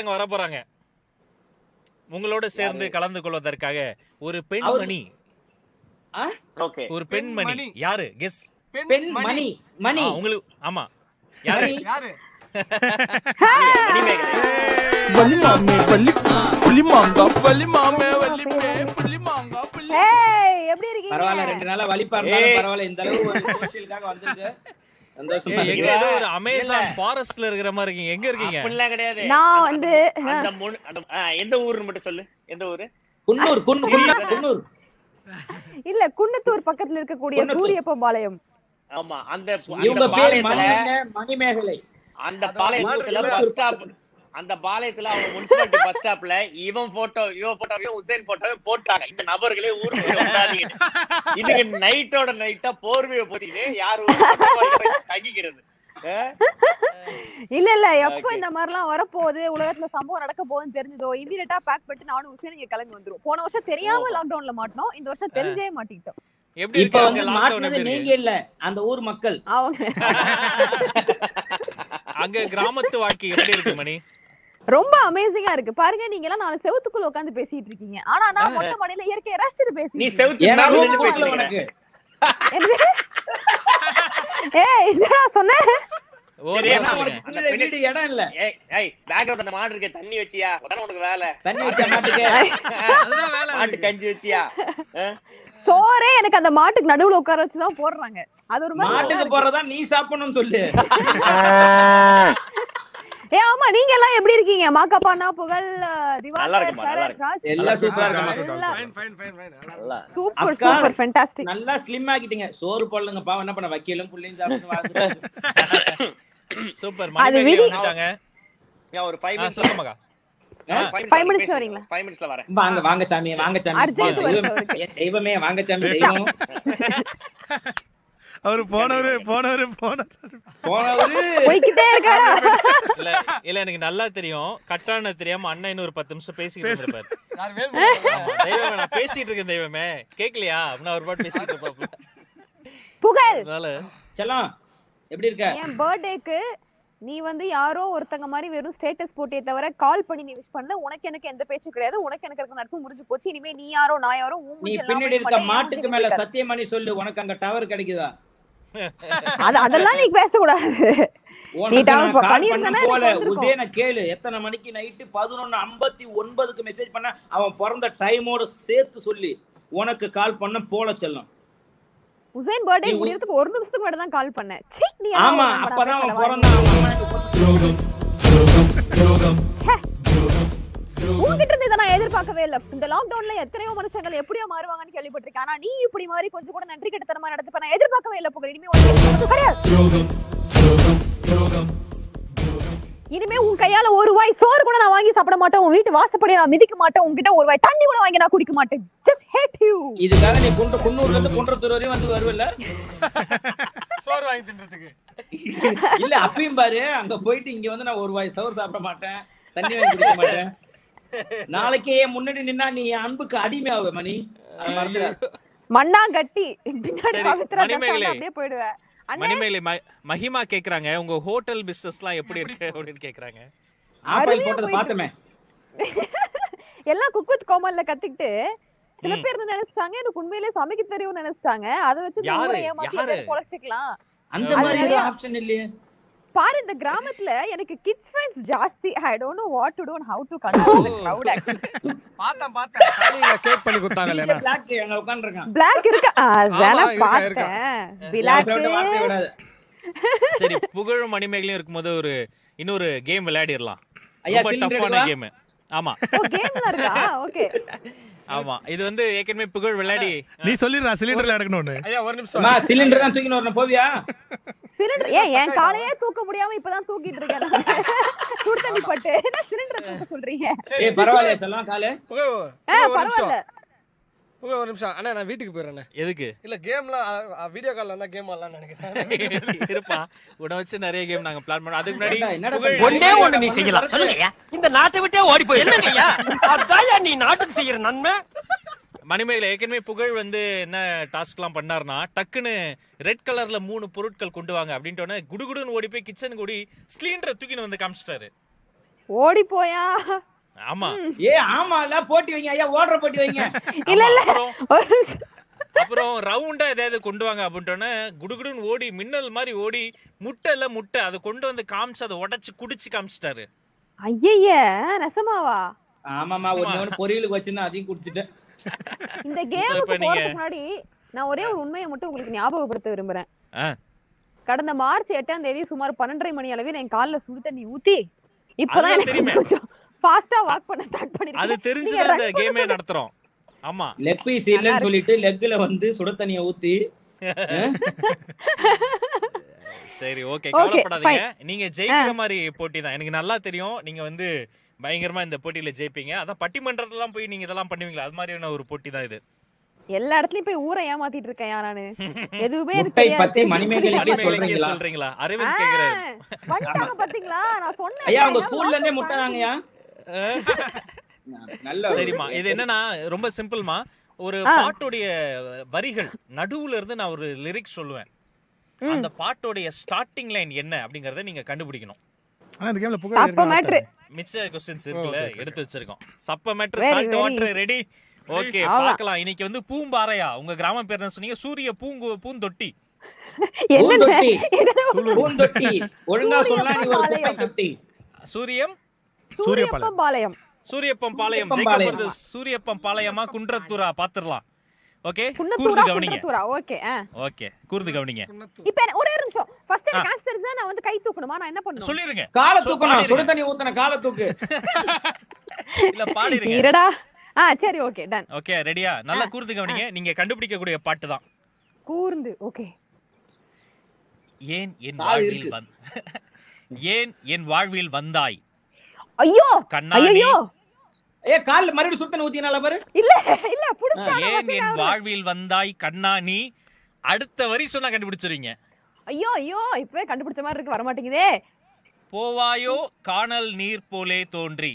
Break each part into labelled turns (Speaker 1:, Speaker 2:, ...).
Speaker 1: ஒருத்தங்க வர போறாங்க உங்களோட சேர்ந்து கலந்து கொள்வதற்காக ஒரு பெண்மணி
Speaker 2: ஓகே
Speaker 1: ஒரு பெண்மணி
Speaker 3: பெண்மணி.
Speaker 1: யாரு கெஸ்
Speaker 4: பெண் மணி மணி
Speaker 1: உங்களுக்கு ஆமா யாரு
Speaker 4: மணி.
Speaker 3: யாரு
Speaker 2: மணிமேகலை
Speaker 5: வள்ளி மாமே வள்ளி புள்ளி மாங்கா வள்ளி மாமே வள்ளி பே புள்ளி மாங்கா புள்ளி
Speaker 6: ஏய் எப்படி இருக்கீங்க
Speaker 4: பரவாயில்ல ரெண்டு நாளா வலிப்பா இருந்தாலும்
Speaker 2: ஏய்.
Speaker 4: பரவாயில்ல இந்த அளவு ஒரு சோஷியலுக்காக வந்திருக்கு சந்தோஷமா
Speaker 1: ஏய், எங்க
Speaker 4: இருக்கு
Speaker 1: ஏதோ ஒரு அமேசான் ஃபாரஸ்ட்ல இருக்கிற மாதிரி இருக்கீங்க எங்க இருக்கீங்க
Speaker 2: அப்படிலாம் கிடையாது
Speaker 6: நான் வந்து
Speaker 2: அந்த முன்- அந்த- ஆ, எந்த ஊருன்னு மட்டும் சொல்லு எந்த ஊரு
Speaker 4: குன்னூர் குன்னு குன்னூர் குன்னூர்
Speaker 6: இல்ல குன்னத்தூர் பக்கத்துல இருக்கக்கூடிய
Speaker 4: குன்னத்தூர்.
Speaker 6: சூரியப்பபாளையம்
Speaker 2: ஆமா அந்த
Speaker 4: இவங்க
Speaker 2: அந்த
Speaker 4: பேர் மணி
Speaker 2: பாளையத்துல
Speaker 4: என்ன மணிமேகலை
Speaker 2: அந்த
Speaker 3: அதான்
Speaker 2: பாளையத்துல
Speaker 3: மாடு
Speaker 2: பஸ் ஸ்டாப் அந்த பாளையத்துல அவங்க முனிசிபாலிட்டி பஸ் ஸ்டாப்ல இவன் போட்டோ இவன் போட்டோவையும் உசேன் போட்டோவையும் போட்டாங்க இந்த நபர்களே ஊருக்கு வந்தாதீங்க இதுக்கு நைட்டோட நைட்டா போர்வையை போத்திட்டு யார் ஊருக்கு பக்கம் போய் தங்கிக்கிறது ஆ?
Speaker 6: இல்ல இல்ல எப்போ
Speaker 2: Okay.
Speaker 6: இந்த மாதிரிலாம் வரப்போகுது உலகத்துல சம்பவம் நடக்க போகுதுன்னு தெரிஞ்சதோ இமீடியட்டா பேக் பண்ணிட்டு நானும் உசேன் இங்க கிளம்பி வந்துரும் போன வருஷம் தெரியாம லாக்டவுன்ல மாட்டோம் இந்த வருஷம் தெரிஞ்சே மாட்டிக்கிட்டோம்
Speaker 1: எப்படி
Speaker 4: இப்ப
Speaker 1: இருக்கு
Speaker 4: வந்து
Speaker 1: அங்க லாக்டவுன்
Speaker 4: மாட்டினது
Speaker 1: எப்படி
Speaker 4: நீங்க
Speaker 1: இருக்கு
Speaker 4: இல்ல அந்த ஊர் மக்கள்
Speaker 6: அவங்க
Speaker 1: அங்க கிராமத்து வாழ்க்கை எப்படி இருக்கு மணி
Speaker 6: ரொம்ப அமேசிங்கா இருக்கு பாருங்க நீங்க எல்லாம் நாலு செவத்துக்குள்ள உட்கார்ந்து பேசிட்டு இருக்கீங்க ஆனா நான் மொட்டை மாடியில இயற்கையை ரசிச்சுட்டு
Speaker 2: நீ
Speaker 6: பேசிட்டு
Speaker 2: செவுத்து
Speaker 4: ஏன்னா
Speaker 2: மேல
Speaker 4: room
Speaker 2: நின்னு
Speaker 4: கொடுக்கல
Speaker 2: பேசுறீங்க.
Speaker 4: உனக்கு
Speaker 6: என்னது? ஏய் என்னடா சொன்ன
Speaker 1: ஓ
Speaker 2: சரி,
Speaker 1: நல்லா
Speaker 4: ஏன்னா
Speaker 1: சொல்லுங்க.
Speaker 4: உனக்கு கீழே வீடு இடம் இல்ல
Speaker 2: ஏய் ஏய் பேக்ரவுண்ட் அந்த மாடு இருக்கே தண்ணி வச்சியா அதான் உனக்கு வேலை
Speaker 4: தண்ணி வச்ச மாட்டுக்கு
Speaker 3: அதுதான் வேலை
Speaker 2: மாட்டு கஞ்சி வச்சியா ஆ?
Speaker 6: சோறே எனக்கு அந்த மாட்டுக்கு நடுவுல உட்கார வச்சுதான் போடுறாங்க அது ஒரு மாதிரி நல்லா
Speaker 4: மாட்டுக்கு
Speaker 6: இருக்கு.
Speaker 4: போறதா நீ சாப்பிடணும்னு சொல்லு
Speaker 6: ஏ ஆமா நீங்க எல்லாம் எப்படி இருக்கீங்க மாக்காப்பானா புகழ்
Speaker 2: நல்லா
Speaker 6: திவாகர்
Speaker 2: இருக்குமா, நல்லா
Speaker 6: சரத்
Speaker 2: இருக்கு.
Speaker 6: ராஜ்
Speaker 4: எல்லாம் சூப்பரா இருக்கு
Speaker 6: எல்லாம்
Speaker 3: ஃபைன் ஃபைன் ஃபைன் ஃபைன்
Speaker 2: நல்லா
Speaker 6: சூப்பர்
Speaker 4: அக்கா.
Speaker 6: சூப்பர் ஃபேண்டாஸ்டிக்
Speaker 4: நல்லா ஸ்லிம் ஆக்கிட்டீங்க சோறு போடலங்க பாவம் என்ன பண்ண வக்கீலும் புள்ளையும் சாப்பிட்டு வாழ்ந்துட்டு
Speaker 1: சூப்பர்
Speaker 6: அது
Speaker 1: மணி
Speaker 6: விதி.
Speaker 1: வந்துட்டாங்க
Speaker 2: ஏன் ஒரு ஃபைவ்
Speaker 1: ஆ,
Speaker 2: மினிட்ஸ்
Speaker 1: சொல்லுங்க மகா
Speaker 6: Five minutes ல வரீங்களா?
Speaker 2: ஃபைவ் மினிட்ஸ்ல வரேன்
Speaker 4: வாங்க வாங்க சாமி வாங்க சாமி
Speaker 6: அர்ஜென்ட்
Speaker 4: தெய்வமே,
Speaker 6: வருது அவருக்கு.
Speaker 4: என் தெய்வமே வாங்க சாமி தெய்வம்
Speaker 5: அவரு போனவரு போனவரு போனவரு
Speaker 4: போனவரு
Speaker 6: போய்கிட்டே இருக்காரா
Speaker 1: இல்ல இல்ல எனக்கு நல்லா தெரியும் கட்டான தெரியாம அண்ணன் இன்னும் ஒரு பத்து நிமிஷம் பேசிட்டு இருப்பாரு
Speaker 3: யார் வேல்
Speaker 1: ஆமா, தெய்வமே நான் பேசிட்டு இருக்கேன் தெய்வமே கேக்கலையா அப்படின்னா ஒரு பாட்டு பேசிட்டு இருப்பாப்ல
Speaker 6: புகழ்
Speaker 1: அதனால
Speaker 4: செல்லம் எப்படி இருக்க
Speaker 6: என் பர்த்டேக்கு நீ வந்து யாரோ ஒருத்தங்க மாதிரி வெறும் ஸ்டேட்டஸ் போட்டே தவிர கால் பண்ணி நீ விஷ் பண்ணல உனக்கு எனக்கு எந்த பேச்சும் கிடையாது உனக்கு எனக்கு இருக்க நட்பு முடிஞ்சு போச்சு இனிமே நீ யாரோ நான் யாரோ உன்
Speaker 4: நீ
Speaker 6: மூஞ்சி எல்லாம்
Speaker 4: பின்னாடி
Speaker 6: போய்
Speaker 4: இருக்க
Speaker 6: மாட்டேன், என்
Speaker 4: மாட்டுக்கு
Speaker 6: மூஞ்சி
Speaker 4: மேல
Speaker 6: போய்
Speaker 4: சத்தியம் பண்ணி சொல்லு உனக்கு அங்க டவர் கிடைக்குதா
Speaker 6: அது அதெல்லாம் நீ பேசக்கூடாது நீ
Speaker 4: உனக்கு
Speaker 6: tower
Speaker 4: நான்
Speaker 6: போ-
Speaker 4: கால்
Speaker 6: பண்ணியிருந்தேன்னா
Speaker 4: பண்ண போல
Speaker 6: எனக்கு வந்திருக்கும்.
Speaker 4: உசேன கேளு எத்தனை மணிக்கு நைட்டு பதினொன்னு ஐம்பத்தி ஒன்பதுக்கு மெசேஜ் பண்ண அவன் பிறந்த டைமோட சேர்த்து சொல்லி உனக்கு கால் பண்ண போல செல்லம்
Speaker 6: உசைன் பர்த்டே
Speaker 4: நீ உ-
Speaker 6: முடியறதுக்கு ஒரு நிமிஷத்துக்கு முன்னாடி தான் கால் பண்ணேன் சீ நீ
Speaker 4: ஆமா
Speaker 6: யாரோ ஒரு
Speaker 4: அப்பதான் அவன்
Speaker 6: பேசாத
Speaker 4: பிறந்தான் அவன் அம்மா எனக்கு
Speaker 6: உன்கிட்ட இருந்து இதை நான் எதிர்பார்க்கவே இல்ல இந்த லாக்டவுன்ல எத்தனையோ மனுஷங்கள் எப்படியோ மாறுவாங்கன்னு கேள்விப்பட்டிருக்கேன் ஆனா நீ இப்படி மாதிரி கொஞ்சம் கூட நன்றி கெட்டத்தனமா நடந்துப்ப நான் எதிர்பார்க்கவே இல்ல புகழ் இனிமே உனக்கு கிடையாது இனிமே உன் கையால ஒரு வாய் சோறு கூட நான் வாங்கி சாப்பிட மாட்டேன் உன் வீட்டு வாசப்படியை நான் மிதிக்க மாட்டேன் உன்கிட்ட ஒரு வாய் தண்ணி கூட வாங்கி நான் குடிக்க மாட்டேன் ஜஸ்ட் ஹேட் யூ
Speaker 4: இதுக்காக நீ குன்ற குன்னூர்ல இருந்து குன்றத்தூர் வரையும் வந்து வருவல்ல
Speaker 3: சோறு வாங்கி தின்றதுக்கு
Speaker 4: இல்ல அப்பயும் பாரு அங்க போயிட்டு இங்க வந்து நான் ஒரு வாய் சோறு சாப்பிட மாட்டேன் தண்ணி வாங்கி குடிக்க மாட்டேன் நாளைக்கே என் முன்னாடி நின்னா நீ என் அன்புக்கு அடிமை ஆவ மணி அது மறந்துடாத.
Speaker 6: மண்ணா கட்டி பின்னாடி
Speaker 1: சரி,
Speaker 6: பவித்ரா தசை
Speaker 1: மணிமேகலை.
Speaker 6: வந்து அப்படியே போயிடுவேன் அண்ணே
Speaker 1: மணிமேகலை ம- மகிமா கேக்குறாங்க உங்க ஹோட்டல் பிசினஸ்லாம் எப்படி இருக்கு அப்படின்னு கேக்குறாங்க
Speaker 4: ஆப்பாயில்
Speaker 6: அருமையா
Speaker 4: போட்டதை
Speaker 6: போயிட்டு
Speaker 4: பார்த்தமே
Speaker 6: எல்லாம் குக் வித் கோமல்ல கத்துக்கிட்டு சில பேர் என்ன நினைச்சிட்டாங்க எனக்கு உண்மையிலேயே சமைக்க தெரியும்னு நினைச்சிட்டாங்க அதை வச்சு இந்த
Speaker 1: யாரு?
Speaker 6: ஊரை ஏமாத்தி
Speaker 1: யாரு?
Speaker 6: எப்படியாவது பொழைச்சுக்கலாம்
Speaker 4: அந்த
Speaker 1: அது
Speaker 4: மாதிரி
Speaker 6: நிறைய-
Speaker 4: ஆப்ஷன் இல்லையே
Speaker 6: பாரு இந்த கிராமத்துல எனக்கு கிட்ஸ் ஃப்ரெண்ட்ஸ் ஜாஸ்தி I don't know what to do and how to control the crowd actually
Speaker 3: பார்த்தேன் பார்த்தேன்
Speaker 5: சாரிங்க கேக் பண்ணி கொடுத்தாங்க இல்லையா
Speaker 4: பிளாக் அங்க உட்காந்துருக்கான்
Speaker 6: பிளாக் இருக்கு அதான
Speaker 5: இருக்கா, இருக்கா.
Speaker 6: பார்த்தேன் பிளாக்
Speaker 4: வார்த்தை விடாது
Speaker 1: சரி புகழும் மணிமேகலையும் இருக்கும்போது ஒரு இன்னொரு கேம் விளையாடிடலாம்
Speaker 4: ஐயா,
Speaker 1: ரொம்ப
Speaker 4: cylinder
Speaker 1: டஃப்பான
Speaker 4: எடுக்கவா?
Speaker 1: கேம் ஆமா
Speaker 6: ஓ கேம்ல இருக்கா ஓகே
Speaker 1: ஆமா இது வந்து ஏற்கனவே புகழ் விளையாடி
Speaker 5: நீ சொல்லிடுறா சிலிண்டர்ல எடுக்கணும்னு
Speaker 3: ஐயா ஒரு நிமிஷம்
Speaker 4: அம்மா சிலிண்டர் தான் தூக்கின்னு வரணும் போவியா
Speaker 6: சிலிண்டர் ஏன் என் காலையே தூக்க முடியாம இப்பதான் தூக்கிட்டு இருக்கேன் நான். சுடு தண்ணி பட்டு என்ன சிலிண்டர் தூக்க சொல்றீங்க
Speaker 4: ஏய் பரவாயில்ல சொல்லலாம் காலு
Speaker 3: புகழ்
Speaker 6: ஆ,
Speaker 3: புகழ் ஒரு நிமிஷம்
Speaker 6: பரவாயில்ல
Speaker 3: புகழ் ஒரு நிமிஷம் அண்ணா நான் வீட்டுக்கு போயிடுறேன்
Speaker 1: எதுக்கு
Speaker 3: இல்ல கேம்லாம் வீடியோ கால்ல இருந்தா கேம் ஆடலாம்னு நினைக்கிறேன்
Speaker 1: இருப்பா உன்னை வச்சு நிறைய கேம் நாங்க பிளான் பண்ணோம் அதுக்கு முன்னாடி
Speaker 4: என்னடா, என்னடா
Speaker 1: புகழ்
Speaker 4: பண்ற?
Speaker 7: ஒண்ணே ஒண்ணு நீ செய்யலாம் சொல்லுங்கய்யா இந்த நாட்டை விட்டே ஓடி போய் என்னங்கய்யா அதான் நீ நாட்டுக்கு செய்யற நன்மை
Speaker 1: மணிமேகலை ஏற்கனவே புகழ் வந்து என்ன டாஸ்க்லாம் பண்ணாருன்னா டக்குன்னு ரெட் கலர்ல மூணு பொருட்கள் கொண்டு வாங்க அப்படின்ட்டு உடனே குடுகுடுன்னு ஓடி போய் கிச்சனுக்கு ஓடி சிலிண்டரை தூக்கின்னு வந்து காமிச்சிட்டாரு
Speaker 6: ஓடி போயா
Speaker 1: ஆமா
Speaker 4: ஏ ஆமால போட்டி வைங்க ஐயா ஓடுற போட்டி வைங்க
Speaker 6: இல்ல
Speaker 1: ஆமா,
Speaker 6: இல்ல
Speaker 1: அப்புறம்
Speaker 6: ஒரு நிமிஷம்.
Speaker 1: அப்புறம் ரவுண்டா ஏதாவது கொண்டு வாங்க அப்படின்ட்டோன்னே குடுகுடுன்னு ஓடி மின்னல் மாதிரி ஓடி முட்டை இல்ல முட்டை அதை கொண்டு வந்து காமிச்சு அதை உடைச்சு குடிச்சு காமிச்சிட்டாரு
Speaker 6: ஐயைய நெசமாவா
Speaker 4: ஆமாமா ஒண்ணு ஒண்ணு பொரியலுக்கு வச்சிருந்தா அதையும் குடிச்சிட்டேன்
Speaker 6: இந்த
Speaker 1: இப்ப
Speaker 6: கேமுக்கு
Speaker 1: நீங்க-
Speaker 6: போறதுக்கு முன்னாடி நான் ஒரே ஒரு உண்மையை மட்டும் உங்களுக்கு ஞாபகப்படுத்த விரும்புறேன்
Speaker 1: ஆ.
Speaker 6: கடந்த மார்ச் எட்டாம் தேதி சுமார் பன்னெண்டரை மணி அளவில் என் கால்ல சுடு தண்ணி ஊத்தி இப்பதான்
Speaker 1: அதுதான்
Speaker 6: எனக்கு
Speaker 1: தெரியுமே.
Speaker 6: கொஞ்சம் ஃபாஸ்டா வாக் பண்ண ஸ்டார்ட்
Speaker 1: அது
Speaker 6: பண்ணிருக்கேன்
Speaker 1: தெரிஞ்சுதான் இந்த கேமே நடத்துறோம் ஆமா
Speaker 4: லெக் பீஸ் இல்லைன்னு சொல்லிட்டு லெக்ல வந்து சுட தண்ணியை ஊத்தி
Speaker 1: சரி ஓகே
Speaker 6: Okay,
Speaker 1: கவலைப்படாதீங்க நீங்க ஜெயிக்கிற மாதிரி போட்டி தான் எனக்கு நல்லா தெரியும் நீங்க வந்து பயங்கரமா இந்த போட்டியில ஜெயிப்பீங்க அதான் பட்டிமன்றத்தெல்லாம் போய் நீங்க இதெல்லாம் பண்ணுவீங்களா அது மாதிரியான ஒரு போட்டி தான் இது
Speaker 6: எல்லா இடத்துலயும் போய் ஊரை ஏமாத்திட்டு இருக்கேன் நானு எதுவுமே எனக்கு
Speaker 4: முட்டை
Speaker 6: தெரியாது.
Speaker 4: பத்தி மணிமேகலை
Speaker 1: மணிமேகலைக்கே
Speaker 4: சொல்றீங்களா
Speaker 1: சொல்றீங்களா
Speaker 6: ஆ,
Speaker 1: அரவிந்த் கேக்குறாரு
Speaker 6: வந்துட்டாங்க பாத்தீங்களா நான் சொன்னேன்
Speaker 4: ஐயா உங்க
Speaker 6: என்ன
Speaker 4: ஸ்கூல்ல இருந்தே
Speaker 6: lock
Speaker 4: முட்டை
Speaker 6: பண்ணி-
Speaker 4: தாங்கய்யா நல்ல
Speaker 1: சரிம்மா இது என்னன்னா ரொம்ப சிம்பிள்மா ஒரு
Speaker 6: ஆ.
Speaker 1: பாட்டுடைய வரிகள் நடுவுல இருந்து நான் ஒரு லிரிக்ஸ் சொல்லுவேன் அந்த பாட்டோடைய ஸ்டார்டிங் லைன் என்ன அப்படிங்கறத நீங்க கண்டுபிடிக்கணும்
Speaker 5: ஆனா இந்த கேம்ல புகழ்
Speaker 6: சப்ப
Speaker 5: ஏற்கனவே
Speaker 6: மேட்ரு
Speaker 1: மிச்ச கொஸ்டின்ஸ் இருக்குல்ல எடுத்து வச்சிருக்கோம் சப்ப matter
Speaker 6: Very,
Speaker 1: salt
Speaker 6: very.
Speaker 1: Water ready okay
Speaker 6: ஆமா.
Speaker 1: பார்க்கலாம் இன்னைக்கு வந்து பூம்பாறையா உங்க கிராம பேர் என்ன சொன்னீங்க சூரிய பூங்கு பூந்தொட்டி
Speaker 6: என்ன
Speaker 4: பூந்தொட்டி
Speaker 6: என்ன
Speaker 4: பூந்தொட்டி ஒழுங்கா சொன்னா நீ ஒரு குப்பை
Speaker 6: சூரியப்பாளையம்.
Speaker 4: தொட்டி
Speaker 1: சூரியம்
Speaker 6: சூரியப்பம் பாளையம்
Speaker 1: சூரியப்பம் பாளையம்
Speaker 4: சூரியப்பம்
Speaker 1: ஜெயிக்க
Speaker 4: பாளையம்.
Speaker 1: போறது சூரியப்பம் பாளையமா குன்றத்தூரா பாத்துரலாம் ஓகே கூர்ந்து
Speaker 6: குன்னத்தூரா
Speaker 1: கவனிங்க
Speaker 6: குன்னத்தூரா ஓகே
Speaker 1: ஓகே கூர்ந்து கவனிங்க
Speaker 6: இப்போ எனக்கு ஒரே ஒரு நிமிஷம் ஃபர்ஸ்ட் எனக்கு ஆன்சர் தெரிஞ்சா நான் வந்து கை தூக்கணுமா நான் என்ன பண்ணணும்
Speaker 1: சொல்லிருங்க
Speaker 4: காலை
Speaker 1: சொ-
Speaker 4: தூக்கணும் சுட
Speaker 1: பாடிருங்க.
Speaker 4: தண்ணி ஊத்தன காலை தூக்கு
Speaker 1: இல்ல பாடிருங்க
Speaker 6: இருடா ஆ சரி ஓகே டன்
Speaker 1: ஓகே ரெடியா நல்லா கூர்ந்து கவனிங்க நீங்க கண்டுபிடிக்கக்கூடிய பாட்டு தான்
Speaker 6: கூர்ந்து ஓகே
Speaker 1: ஏன் என்
Speaker 4: காது
Speaker 1: வாழ்வில்
Speaker 4: இருக்கு.
Speaker 1: வந் ஏன் என் வாழ்வில் வந்தாய்
Speaker 6: ஐயோ
Speaker 1: கண்ணாடி
Speaker 6: ஐயோ
Speaker 4: ஏ கால்ல மறுபடியும் சுட தண்ணி ஊத்தினால பாரு
Speaker 6: இல்ல இல்ல புடிச்சாங்க
Speaker 1: ஏன் என் வாழ்வில் வந்தாய் கண்ணா நீ அடுத்த வரி சொன்னா கண்டுபிடிச்சிருவீங்க
Speaker 6: ஐயோ ஐயோ இப்பவே கண்டுபிடிச்ச மாதிரி இருக்கு வர மாட்டேங்குதே
Speaker 1: போவாயோ காணல் நீர் போலே தோன்றி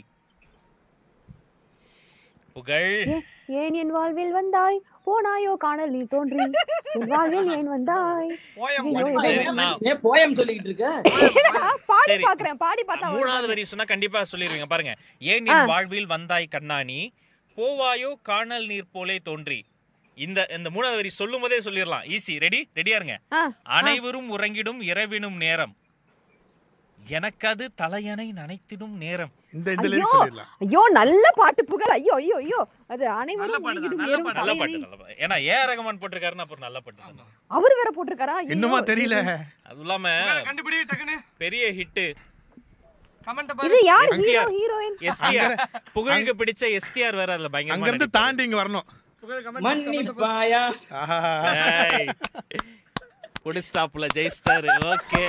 Speaker 1: புகழ்
Speaker 6: ஏ- ஏன் என் வாழ்வில் வந்தாய் போனாயோ காணல் நீ தோன்றி என் வாழ்வில் ஏன் வந்தாய்
Speaker 3: போயம்
Speaker 6: ஐயோ,
Speaker 3: பாடி
Speaker 6: இது
Speaker 1: சரி,
Speaker 6: என்ன?
Speaker 1: நான்
Speaker 4: ஏ போயம் சொல்லிக்கிட்டு இருக்க
Speaker 6: நான் பாடி
Speaker 1: சரி.
Speaker 6: பாக்குறேன் பாடி பார்த்தா
Speaker 1: மூணாவது வரி சொன்னா கண்டிப்பா சொல்லிருவீங்க பாருங்க ஏன் என் வாழ்வில் வந்தாய் கண்ணாணி போவாயோ காணல் நீர் போலே தோன்றி இந்த இந்த மூணாவது வரி சொல்லும் போதே சொல்லிடலாம் ஈஸி ரெடி ரெடியா இருங்க
Speaker 6: ஆ,
Speaker 1: அனைவரும் உறங்கிடும் இரவினும் நேரம் எனக்கது தலையணை நனைத்திடும் நேரம்
Speaker 5: இந்த இந்த
Speaker 6: ஐயோ
Speaker 5: லிரிக்ஸ் சொல்லிடலாம்
Speaker 6: ஐயோ நல்ல பாட்டு புகழ் ஐயோ ஐயோ ஐயோ அது அனைவரும் உருகிடும் ஏறும்
Speaker 1: நல்ல
Speaker 6: தலையணை.
Speaker 1: பாட்டு நல்ல பாட்டு ஏன்னா ஏ ரகமான் போட்டிருக்காருன்னா அப்புறம் நல்ல பாட்டு தானே.
Speaker 6: அவரு வேற போட்டிருக்காரா ஐயோ.
Speaker 5: இன்னுமா தெரியல
Speaker 1: அது இல்லாம
Speaker 3: கண்டுபிடி டக்குன்னு
Speaker 1: பெரிய ஹிட்
Speaker 3: கமெண்ட்
Speaker 6: இது
Speaker 3: பாரு
Speaker 6: யார்
Speaker 1: STR.
Speaker 6: ஹீரோ ஹீரோயின்
Speaker 1: எஸ்டிஆர் புகழுக்கு பிடிச்ச எஸ்டிஆர் வேற அதுல
Speaker 5: அங்க
Speaker 1: பயங்கரமா
Speaker 5: இருந்து
Speaker 1: நடிப்பாரு.
Speaker 5: தாண்டி இங்க வரணும்
Speaker 3: புகழ் comment, comment
Speaker 4: மன்னிப்பாயா
Speaker 5: ஆஹா
Speaker 1: ஏய். புடி ஸ்டாப்ல ஜெயிஸ்டார் ஓகே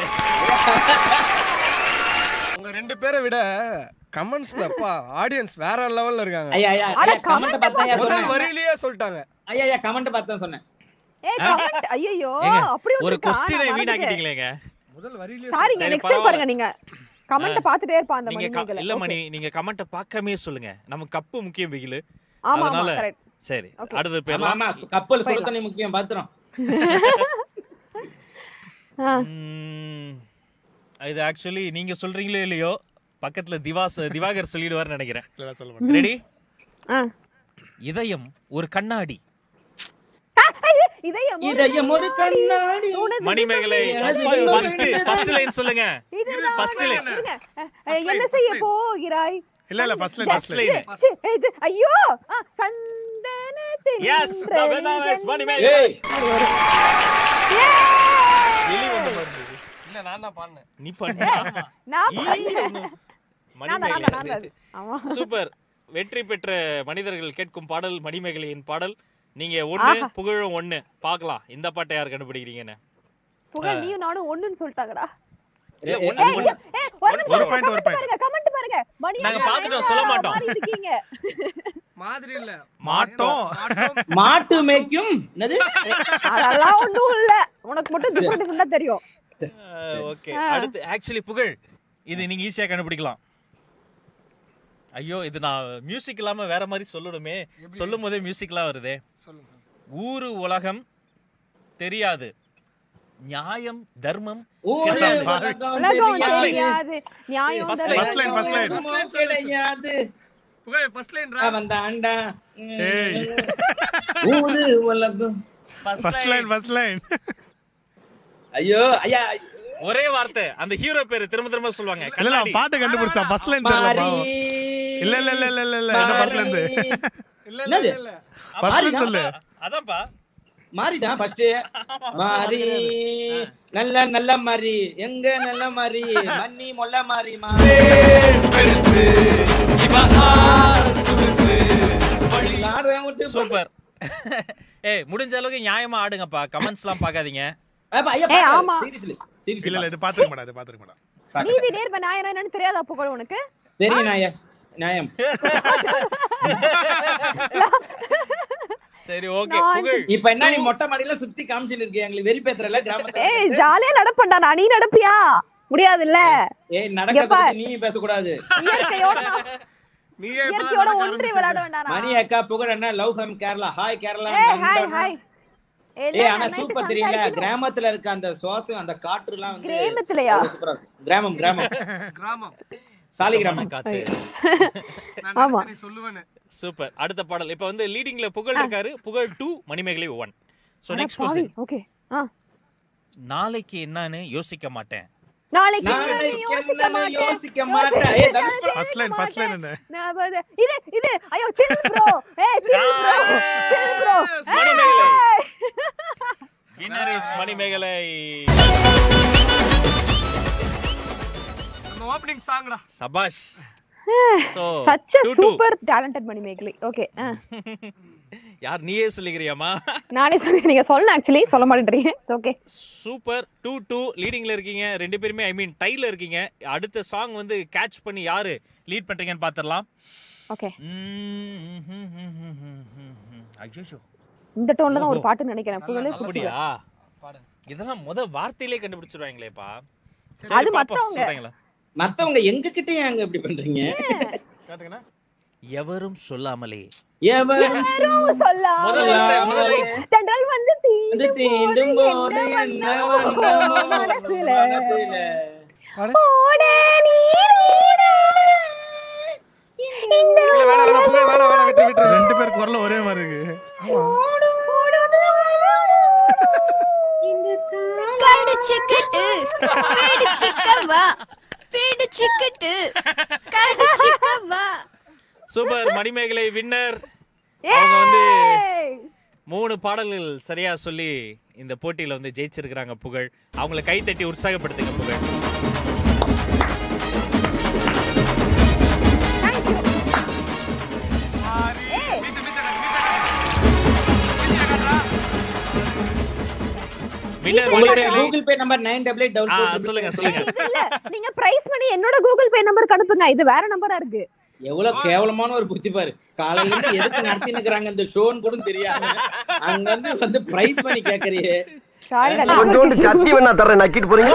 Speaker 3: உங்க ரெண்டு பேரை விட கமெண்ட்ஸ்ல அப்பா ஆடியன்ஸ் வேற லெவல்ல இருக்காங்க
Speaker 4: ஐயா ஐயா
Speaker 6: அட,
Speaker 4: கமெண்ட் பார்த்தா ஐயா
Speaker 3: முதல்
Speaker 4: சொன்னேன்
Speaker 3: வரியிலேயே சொல்லிட்டாங்க
Speaker 4: ஐயா ஐயா கமெண்ட் பார்த்தா சொன்னேன்
Speaker 6: ஏய் கமெண்ட் ஐயோ
Speaker 1: ஏங்க,
Speaker 6: அப்படி
Speaker 1: ஒரு கொஸ்டினை வீணாக்கிட்டீங்களேங்க
Speaker 3: முதல் வரியிலேயே
Speaker 6: சாரிங்க
Speaker 1: சரி,
Speaker 6: நெக்ஸ்ட் டைம்
Speaker 1: பரவாயில்ல.
Speaker 6: பாருங்க நீங்க கமெண்ட் பார்த்துட்டே இருப்பா அந்த
Speaker 1: நீங்க க-
Speaker 6: மணிமேகலை
Speaker 1: இல்ல
Speaker 6: Okay.
Speaker 1: மணி நீங்க கமெண்ட் பார்க்காமயே சொல்லுங்க நமக்கு கப்பு முக்கியம் பிகிலு
Speaker 6: ஆமா ஆமா
Speaker 1: அதனால
Speaker 6: கரெக்ட்
Speaker 1: சரி
Speaker 6: Okay.
Speaker 1: அடுத்த
Speaker 4: ஆமா
Speaker 1: பேர்லாம்
Speaker 4: ஆமா கப்பல் சுட தண்ணி முக்கியம் பாத்துறோம்
Speaker 1: ம், இது ஆக்சுவலி நீங்க சொல்றீங்களோ இல்லையோ பக்கத்துல திவாஸ் திவாகர் சொல்லிடுவார்னு நினைக்கிறேன்
Speaker 5: இல்ல சொல்ல மாட்டேன்
Speaker 1: ரெடி
Speaker 6: ஆ
Speaker 1: இதயம் ஒரு கண்ணாடி
Speaker 6: ஆ, ஐய, இதயம் ஒரு
Speaker 4: இதயம் ஒரு கண்ணாடி
Speaker 6: உனது
Speaker 1: மணிமேகலை
Speaker 6: இதயம்
Speaker 1: ஃபர்ஸ்ட் ஃபர்ஸ்ட் லைன் சொல்லுங்க
Speaker 6: இதுதான்
Speaker 1: First line.
Speaker 6: இருங்க. அஹ், அஹ், என்ன செய்ய போகிறாய்
Speaker 5: இல்ல இல்ல first line
Speaker 1: First
Speaker 5: first
Speaker 1: line.
Speaker 5: Line
Speaker 6: C, இது ஐயோ ஆ, சந்தனத்தின்
Speaker 1: Yes, the winner is Manimekalai.
Speaker 4: ஏய்
Speaker 1: வெளி வந்த மாதிரி இருந்தது.
Speaker 3: இல்ல நான் தான் பாடினேன்
Speaker 1: நீ பண்ண
Speaker 6: நான்
Speaker 1: ஈ,
Speaker 6: பண்ணேன்.
Speaker 1: ஒண்ணு.
Speaker 6: நான் தான், நான் தான், நான்
Speaker 1: மணிமேகலை
Speaker 6: தான். ஆமா
Speaker 1: சூப்பர் வெற்றி பெற்ற மனிதர்கள் கேட்கும் பாடல் மணிமேகலையின் பாடல் நீங்க ஒண்ணு புகழும் ஒண்ணு பார்க்கலாம் இந்த பாட்டை யார் கண்டுபிடிக்கிறீங்கன்னு
Speaker 6: புகழ் நீயும் நானும் ஒண்ணுன்னு சொல்லிட்டாங்கடா
Speaker 1: இல்ல,
Speaker 4: ஏய்,
Speaker 1: ஒண்ணு-
Speaker 6: ஏய்,
Speaker 1: ஒண்ணு.
Speaker 6: ஏய், ஒரு நிமிஷம்
Speaker 5: ஒரு point,
Speaker 6: comment
Speaker 5: ஒரு point.
Speaker 6: பாருங்க கமெண்ட் பாருங்க மணி
Speaker 1: நாங்க
Speaker 6: அண்ணா
Speaker 1: பார்த்துட்டோம்,
Speaker 6: வேற
Speaker 1: சொல்ல மாட்டோம்.
Speaker 6: மாதிரி இருக்கீங்க
Speaker 3: மாதிரி இல்ல
Speaker 1: மாட்டோம்
Speaker 4: மாட்டு மேய்க்கும் என்னது
Speaker 6: அதெல்லாம் ஒண்ணும் இல்ல உனக்கு மட்டும் டிஃபரெண்ட் டிஃபரெண்டா தெரியும்
Speaker 1: ஓகே அடுத்து ஆக்சுவலி புகழ் இது நீங்க ஈஸியா கண்டுபிடிக்கலாம் ஐயோ இது நான் மியூசிக் இல்லாம வேற மாதிரி சொல்லணுமே சொல்லும் போதே மியூசிக்லாம் வருதே
Speaker 3: சொல்லுங்க
Speaker 1: ஊரு உலகம் தெரியாது நியாயம் தர்மம்
Speaker 4: ஊரு
Speaker 1: கிடையாது.
Speaker 4: உலகம்
Speaker 6: உலகம்
Speaker 1: First line.
Speaker 6: தெரியாது நியாயம்
Speaker 1: First
Speaker 6: தர்மம்
Speaker 1: line,
Speaker 5: first line, first line.
Speaker 4: உலகம் கிடையாது
Speaker 3: புகழ் ஃபர்ஸ்ட் லைன்
Speaker 4: அவன் தாண்டா
Speaker 5: ஏய்.
Speaker 4: ஊரு உலகம்
Speaker 5: ஃபர்ஸ்ட் லைன் ஃபர்ஸ்ட் லைன்
Speaker 4: ஐயோ ஐயா
Speaker 1: ஒரே வார்த்தை அந்த ஹீரோ பேரு திரும்ப திரும்ப சொல்லுவாங்க
Speaker 5: இல்ல இல்ல
Speaker 1: கண்ணாடி.
Speaker 5: பாட்டு கண்டுபிடிச்சா ஃபர்ஸ்ட் லைன் தெரியல
Speaker 4: மாறி
Speaker 5: பாவம். இல்ல இல்ல இல்ல இல்ல இல்ல இல்ல என்ன ஃபர்ஸ்ட் லைன்
Speaker 3: இல்ல
Speaker 4: என்னது?
Speaker 3: இல்ல இல்ல
Speaker 5: ஃபர்ஸ்ட் லைன் சொல்லு
Speaker 1: அதான்ப்பா
Speaker 4: மாறிடா ஃபர்ஸ்ட் மாறி நல்ல நல்ல மாறி எங்க நல்ல மாறி மண்ணி மொல்ல மாறி மாறி ஆடுறேன் விட்டு போ.
Speaker 1: சூப்பர் ஏய் முடிஞ்ச அளவுக்கு நியாயமா ஆடுங்கப்பா கமெண்ட்ஸ் எல்லாம் பாக்காதீங்க
Speaker 4: அப்பா, ஐயா,
Speaker 6: ஏய்,
Speaker 4: பாரு.
Speaker 6: ஆமா.
Speaker 4: Seriously, seriously,
Speaker 5: இல்ல இல்ல இது பாத்துக்க மாட்டா இது பாத்துக்க மாட்டா
Speaker 6: நீதி நேர்மை நியாயம் என்னன்னு தெரியாதா புகழ் உனக்கு
Speaker 4: தெரியும் நாயா நியாயம்
Speaker 1: சரி ஓகே
Speaker 6: நான்
Speaker 1: புகழ்
Speaker 4: இப்ப என்ன நீ மொட்டை மாடியில சுத்தி காமிச்சிட்டு இருக்கு எங்களுக்கு வெறி பேத்துறல கிராமத்துல
Speaker 6: ஏய் ஜாலியா நடப்பண்டா நான் நீ நடப்பியா முடியாதுல்ல
Speaker 4: ஏய் நடக்கிறத
Speaker 6: எப்பா?
Speaker 4: பத்தி நீ பேசக்கூடாது
Speaker 6: இயற்கையோட நான்
Speaker 5: நீயே
Speaker 6: இயற்கையோட ஒன்றி விளையாட வேண்டாம்
Speaker 4: மணி அக்கா புகழ் அண்ணா love from Kerala hi Kerala
Speaker 6: ஏய் ஹாய் ஹாய்
Speaker 4: ஏய் ஆனா சூப்பர் தெரியல கிராமத்துல இருக்க அந்த சுவாசம் அந்த காற்று எல்லாம் வந்து
Speaker 6: கிராமத்துலயா?
Speaker 4: அவ்வளவு சூப்பரா இருக்கும். கிராமம் கிராமம்
Speaker 3: கிராமம்
Speaker 4: சாலி கிராமம்
Speaker 1: காத்து
Speaker 3: நான்
Speaker 6: ஆமா.
Speaker 3: நினைச்சேன் நீ சொல்லுவேன்னு
Speaker 1: சூப்பர் அடுத்த பாடல் இப்ப வந்து லீடிங்ல புகழ் இருக்காரு Pugazh two Manimegalai one so next question
Speaker 6: okay ஆ
Speaker 1: நாளைக்கு என்னன்னு யோசிக்க மாட்டேன்
Speaker 6: நாளைக்கு
Speaker 4: நாளைக்கு
Speaker 6: என்னன்னு யோசிக்க
Speaker 4: என்னன்னு
Speaker 6: மாட்டேன்.
Speaker 4: யோசிக்க மாட்டேன். ஏய், Dhanush bro.
Speaker 5: First line first line என்ன
Speaker 6: நான் வந்து- இது இது ஐயோ சில் ப்ரோ ஏய் chill bro chill bro
Speaker 1: Manimegalai winner is Manimegalai
Speaker 3: நம்ம ஓப்பனிங் சாங்டா
Speaker 1: சபாஷ் so
Speaker 6: such a super talented Manimegalai okay
Speaker 1: யார் நீயே சொல்லிக்கிறியாமா
Speaker 6: நானே சொல்லி நீங்க சொல்லணும் ஆக்சுவலி சொல்ல மாட்டேன்றீங்க ஓகே
Speaker 1: சூப்பர் டூ டூ லீடிங்ல இருக்கீங்க ரெண்டு பேருமே ஐ மீன் டைல இருக்கீங்க அடுத்த சாங் வந்து கேட்ச் பண்ணி யாரு லீட் பண்றீங்கன்னு பாத்துடலாம்
Speaker 6: ஓகே
Speaker 1: ஐயோ
Speaker 6: இந்த டோன்ல தான் ஒரு பாட்டு நினைக்கிறேன் புகழே
Speaker 1: அப்படியா இதெல்லாம் முத வார்த்தையிலே கண்டுபிடிச்சிருவாங்களேப்பா
Speaker 6: அது மத்தவங்க.
Speaker 1: சொல்றீங்களா
Speaker 4: மத்தவங்க எங்க கிட்ட ஏங்க இப்படி பண்றீங்க
Speaker 1: காட்டுங்கண்ணா எவரும் சொல்லாமலே
Speaker 4: எவரும்
Speaker 6: யாரும் சொல்லாம
Speaker 1: முத வார்த்தை, முத line.
Speaker 6: தென்றல் வந்து
Speaker 4: வந்து
Speaker 6: தீண்டும்
Speaker 4: தீண்டும்
Speaker 6: போது
Speaker 4: போது
Speaker 6: என்ன
Speaker 4: என்ன
Speaker 6: வண்ணமோ
Speaker 4: வண்ணமோ
Speaker 6: மனசுல
Speaker 4: மனசுல.
Speaker 6: ஓட நீர் வீண இந்த
Speaker 3: இல்ல வேணாம் வேணாம் புகழ் வேணாம் வேணாம் விட்டு விட்டு
Speaker 5: ரெண்டு பேர் குரல் ஒரே மாதிரி இருக்கு
Speaker 6: ஓடும் ஓடுது இந்த
Speaker 8: கடிச்சுக்கிட்டு பிடிச்சுக்கவா பிடிச்சுக்கிட்டு கடிச்சுக்கவா
Speaker 1: சூப்பர் மணிமேகலை வின்னர் அவங்க வந்து
Speaker 6: ஏய்
Speaker 1: மூணு பாடல்கள் சரியா சொல்லி இந்த போட்டியில வந்து ஜெயிச்சிருக்கிறாங்க புகழ் அவங்கள கை தட்டி உற்சாகப்படுத்துங்க புகழ் வின்னர்
Speaker 4: உங்களோட
Speaker 1: Manimegalai
Speaker 4: Google Pay number nine double eight
Speaker 1: ஆ,
Speaker 4: டபுள்
Speaker 1: சொல்லுங்க சொல்லுங்க
Speaker 6: இது இல்ல நீங்க பிரைஸ் பண்ணி என்னோட கூகுள் பே நம்பருக்கு அனுப்புங்க இது வேற நம்பரா இருக்கு
Speaker 4: எவ்வளவு கேவலமான ஒரு புத்தி பாரு காலையில இருந்து எதுக்கு நடத்தி நிக்கிறாங்க இந்த ஷோன்னு கூட தெரியாம அங்க வந்து வந்து பிரைஸ் பண்ணி கேக்குறியே
Speaker 6: சாரிடா
Speaker 7: கொஞ்சோண்டு சட்டி வேணா தரேன் நக்கிட்டு போறீங்க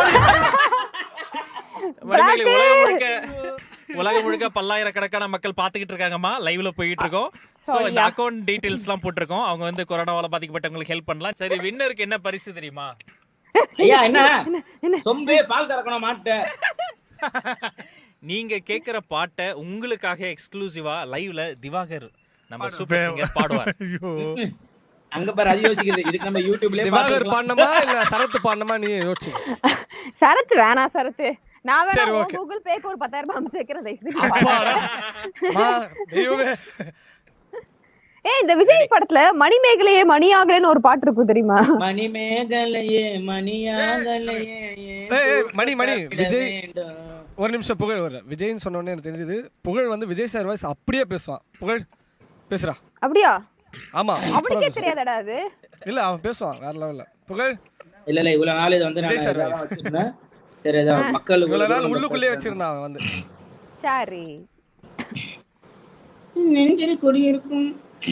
Speaker 1: மணிமேகலை உலகம் முழுக்க உலகம் முழுக்க பல்லாயிரக்கணக்கான மக்கள் பாத்துக்கிட்டு இருக்காங்கம்மா லைவ்ல போயிட்டு இருக்கோம் சோ இந்த அக்கவுண்ட் டீடைல்ஸ் எல்லாம் போட்டிருக்கோம் அவங்க வந்து கொரோனாவால பாதிக்கப்பட்டவங்களுக்கு ஹெல்ப் பண்ணலாம் சரி வின்னருக்கு என்ன பரிசு தெரியுமா
Speaker 4: ஐயா என்ன சொம்பே பால் கறக்கணும் மாட்ட
Speaker 1: நீங்க கேக்குற பாட்டை உங்களுக்காக எக்ஸ்க்ளூசிவா லைவ்ல திவாகர் நம்ம சூப்பர் சிங்கர் பாடுவார்
Speaker 5: ஐயோ
Speaker 4: அங்க பாரு அது யோசிக்கிறது இதுக்கு நம்ம யூடியூப்லயே
Speaker 3: திவாகர்
Speaker 4: பாத்துக்கலாம்.
Speaker 3: பாடணுமா இல்ல சரத்து பாடணுமா நீ யோசிச்சு
Speaker 6: சரத்து வேணாம் சரத்து நான் வேணா
Speaker 3: சரி,
Speaker 6: உன்
Speaker 3: okay.
Speaker 6: கூகுள் பேக்கு ஒரு பத்தாயிரம் ரூபாய் அனுப்பிச்சு வைக்கிறேன் தயவு செஞ்சு.
Speaker 3: அம்மா, தெய்வமே
Speaker 6: ஏய் இந்த விஜய் படத்துல மணிமேகலையே மணியாகலன்னு ஒரு பாட்டு இருக்கும் தெரியுமா
Speaker 4: மணிமேகலையே மணியாகலையே ஏன்
Speaker 3: ஏய், ஏய், மணி, மணி,
Speaker 4: விட
Speaker 3: விஜய்.
Speaker 4: வேண்டும்.
Speaker 3: ஒரு நிமிஷம் புகழ் வர விஜய்னு சொன்ன உடனே எனக்கு தெரிஞ்சது புகழ் வந்து விஜய் சார் வாய்ஸ் அப்படியே பேசுவான் புகழ் பேசுறா
Speaker 6: அப்படியா
Speaker 3: ஆமா
Speaker 6: அவனுக்கே தெரியாதடா அது
Speaker 3: இல்ல அவன் பேசுவான் வேற லெவல்ல புகழ்
Speaker 4: இல்ல இல்ல இவ்வளவு நாள் இது வந்து நான்
Speaker 3: விஜய் சார்
Speaker 4: இதான் வச்சிருந்தேன் சரி அதான் மக்கள்
Speaker 3: இவ்வளவு நாள் உள்ளுக்குள்ளேயே வச்சிருந்தான் அவன் வந்து
Speaker 6: சரி
Speaker 4: நெஞ்சில் குடியிருக்கும்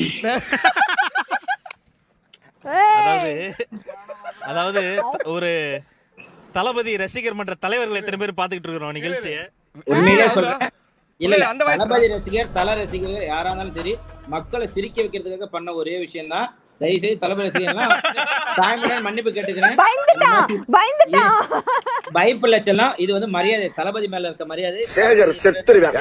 Speaker 6: ஏய்,
Speaker 1: அதாவது அதாவது ஒரு தளபதி ரசிகர் மன்ற தலைவர்கள் எத்தனை பேர் பாத்துக்கிட்டு இருக்கிறோம் நிகழ்ச்சியை
Speaker 4: உண்மையிலே சொல்றேன் இல்ல இல்ல
Speaker 3: அந்த வயசுல-
Speaker 4: தளபதி ரசிகர் தல ரசிகர் யாரா இருந்தாலும் சரி மக்களை சிரிக்க வைக்கிறதுக்காக பண்ண ஒரே விஷயம் தான் தயவு செய்து தளபதி ரசிகர்லாம் தாய்மொழியால் மன்னிப்பு கேட்டுக்கிறேன்
Speaker 6: பயந்துட்டான் பயந்துட்டான்
Speaker 4: பயப்பில்ல செல்லம் இது வந்து மரியாதை தளபதி மேல இருக்க மரியாதை
Speaker 9: சேகர் செத்துருவேன்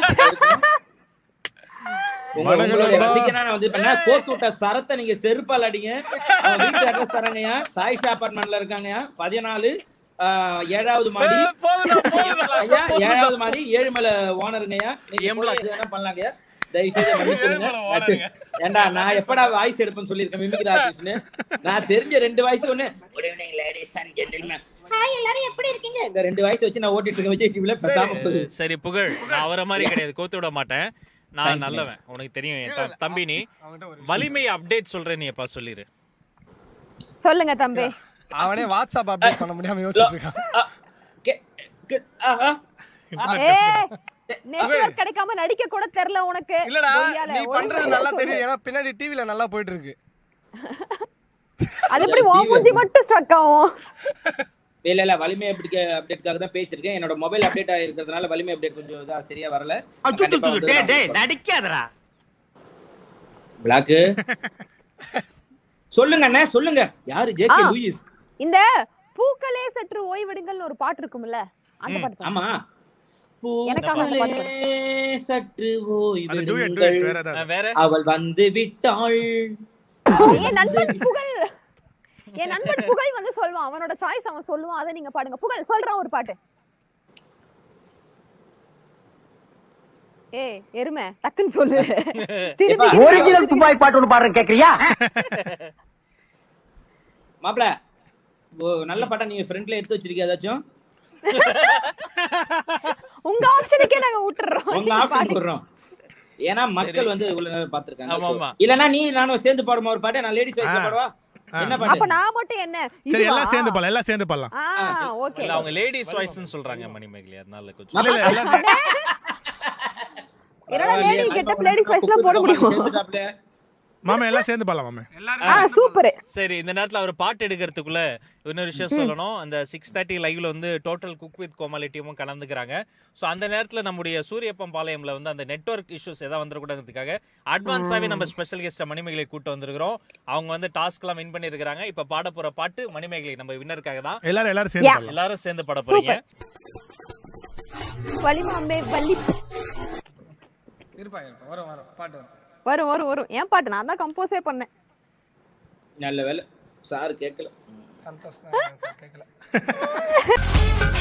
Speaker 4: உங்க-
Speaker 3: வணக்கம்
Speaker 4: உங்களுடைய
Speaker 3: நண்பா.
Speaker 4: ரசிகனா நான் வந்து பண்ண கோத்து விட்ட சரத்தை நீங்க செருப்பால் அடிங்க அவங்க வீட்டு அட்ரஸ் தரங்கய்யா தாய்ஷா அபார்ட்மெண்ட்ல இருக்காங்கய்யா பதினாலு ஆஹ், ஏழாவது மாடி ஐயா ஏழாவது மாடி ஏழு மேல ஓனருங்கய்யா நீங்க
Speaker 1: எம்
Speaker 4: போய்
Speaker 1: block.
Speaker 4: எது வேணா பண்ணலாங்கய்யா தயவு செய்து மன்னிச்சிடுங்க.
Speaker 1: ஏழு மேல ஓனருங்க.
Speaker 4: ஏண்டா நான் எப்படா வாய்ஸ் எடுப்பேன்னு சொல்லியிருக்கேன் மிமிக்ரி ஆர்டிஸ்ட்னு நான் தெரிஞ்ச ரெண்டு வாய்ஸ் ஒண்ணு good evening ladies and gentlemen hi எல்லாரும் எப்படி இருக்கீங்க இந்த ரெண்டு வாய்ஸ் வச்சு நான் ஓட்டிட்டு இருக்கேன் விஜய் டிவில பேசாம போகுது
Speaker 1: சரி புகழ் நான் அவரை மாதிரி கிடையாது கோத்து விட மாட்டேன் நான் நல்லவன் உனக்கு தெரியும் என் த- தம்பி நீ வலிமை அப்டேட் சொல்றேன் நீ எப்பா சொல்லிரு
Speaker 6: சொல்லுங்க தம்பி
Speaker 3: அவனே வாட்ஸ்அப் அப்டேட் பண்ண முடியாம யோசிச்சுட்டு இருக்கான்
Speaker 4: ஆ, கே- கே- ஆஹா.
Speaker 6: ஏய் நெட்வொர்க் கிடைக்காம நடிக்க கூட தெரியல உனக்கு
Speaker 3: இல்லடா
Speaker 6: பொய்யால,
Speaker 3: நீ
Speaker 6: ஒழுங்கா
Speaker 3: பண்றது நல்லா
Speaker 6: சொல்லு.
Speaker 3: தெரியும் ஏன்னா பின்னாடி டிவில நல்லா போயிட்டு இருக்கு
Speaker 6: அது எப்படி உன் மூஞ்சி மட்டும் ஸ்ட்ரக் ஆகும்
Speaker 4: இல்ல இல்ல வலிமை அப்டேட் அப்டேட்காக தான் பேசியிருக்கேன் என்னோட மொபைல் அப்டேட் ஆயிருக்கிறதுனால வலிமை அப்டேட் கொஞ்சம் இதா சரியா வரல கண்டிப்பா வந்து
Speaker 7: டேய்
Speaker 4: நான்
Speaker 7: டேய் நடிக்காதடா
Speaker 4: பிளாக்கு சொல்லுங்க அண்ணே சொல்லுங்க யாரு ஜே கே
Speaker 6: ஆ.
Speaker 4: லூயிஸ்
Speaker 6: இந்த பூக்களே சற்று ஓய்வெடுங்கள்னு ஒரு பாட்டு இருக்கும்ல அந்த பாட்டு பாடு.
Speaker 4: ஆமா
Speaker 6: எனக்காக அந்த பாட்டு பாடு.
Speaker 4: பூக்களே சற்று
Speaker 5: அது duet, duet,
Speaker 4: ஓய்வெடுங்கள்.
Speaker 5: வேற ஏதாவது.
Speaker 1: அஹ் வேற
Speaker 4: அவள் வந்து விட்டாள்
Speaker 6: என் நண்பன் புகழ் என் நண்பன் புகழ் வந்து சொல்லுவான் அவனோட சாய்ஸ் அவன் சொல்லுவான் அதை நீங்க பாடுங்க புகழ் சொல்றான் ஒரு பாட்டு ஏய் எருமை டக்குன்னு சொல்லு திரும்பி
Speaker 7: ஒரிஜினல் துபாய் பாட்டு ஒன்று பாடுறேன் கேக்குறியா
Speaker 4: மாப்ள ஓ, நல்ல பாட்டா நீங்க ஃப்ரெண்ட்ல எடுத்து வச்சிருக்கீங்க ஏதாச்சும்
Speaker 6: உங்க ஆப்ஷனுக்கே நாங்க விட்டுறோம்
Speaker 4: உங்க
Speaker 6: நீங்க
Speaker 4: ஆப்ஷன்
Speaker 6: பாடுங்க.
Speaker 4: போடுறோம் ஏன்னா மக்கள் வந்து இவ்வளவு நேரம்
Speaker 1: ஆமா,
Speaker 4: பாத்துருக்காங்க
Speaker 1: ஆமா.
Speaker 4: இல்லனா நீ நானும் சேர்ந்து பாடுமா ஒரு பாட்டு நான் லேடிஸ் வாய்ஸ்ல
Speaker 5: ஆ.
Speaker 4: பாடுவா என்ன
Speaker 6: அப்ப
Speaker 4: பாட்டு
Speaker 6: நான் மட்டும் என்ன
Speaker 5: சரி
Speaker 6: இதுவா?
Speaker 5: எல்லாம் சேர்ந்து பாடலாம் எல்லாம் சேர்ந்து பாடலாம்
Speaker 6: ஆ ஓகே
Speaker 1: இல்ல அவங்க லேடிஸ் வாய்ஸ்னு சொல்றாங்க மணிமேகலை அதனால கொஞ்சம்
Speaker 5: இல்ல இல்ல எல்லாம் சேர்ந்து-
Speaker 6: என்னடா லேடி கெட்டப் லேடிஸ் வாய்ஸ்லாம் போட முடியும்
Speaker 4: சேர்ந்துட்டாப்ல.
Speaker 5: மாமா எல்லாம் சேர்ந்து பாடலாம் மாமே
Speaker 6: ஆ சூப்பர்
Speaker 1: சரி இந்த நேரத்துல அவர் பாட்டு எடுக்கிறதுக்குள்ள இன்னொரு விஷயம் சொல்லணும் அந்த சிக்ஸ் தேர்ட்டி லைவ்ல வந்து டோட்டல் குக் வித் கோமாளி டீமும் கலந்துக்கிறாங்க ஸோ அந்த நேரத்துல நம்முடைய சூரியப்பம் பாளையம்ல வந்து அந்த நெட்வொர்க் இஷ்யூஸ் எதாவது வந்துடக்கூடாதுக்காக அட்வான்ஸாவே நம்ம ஸ்பெஷல் கெஸ்ட் மணிமேகலை கூட்டு வந்திருக்கிறோம் அவங்க வந்து டாஸ்க் எல்லாம் வின் பண்ணிருக்காங்க இப்ப பாட போற பாட்டு மணிமேகலை நம்ம வின்னருக்காக தான்
Speaker 5: எல்லாரும் எல்லாரும் சேர்ந்து
Speaker 6: Yeah.
Speaker 5: பாடலாம்
Speaker 1: எல்லாரும் சேர்ந்து பாட போறீங்க
Speaker 6: வலிமாமே வலி
Speaker 3: இருப்பா இருப்பா வரும் வரும் பாட்டு வரும்
Speaker 6: வரும் வரும் வரும் ஏன் பாட்டு நான் தான் கம்போஸே பண்ணேன்
Speaker 4: நல்ல வேலை சார் கேட்கல
Speaker 3: சந்தோஷ் தான் கேட்கல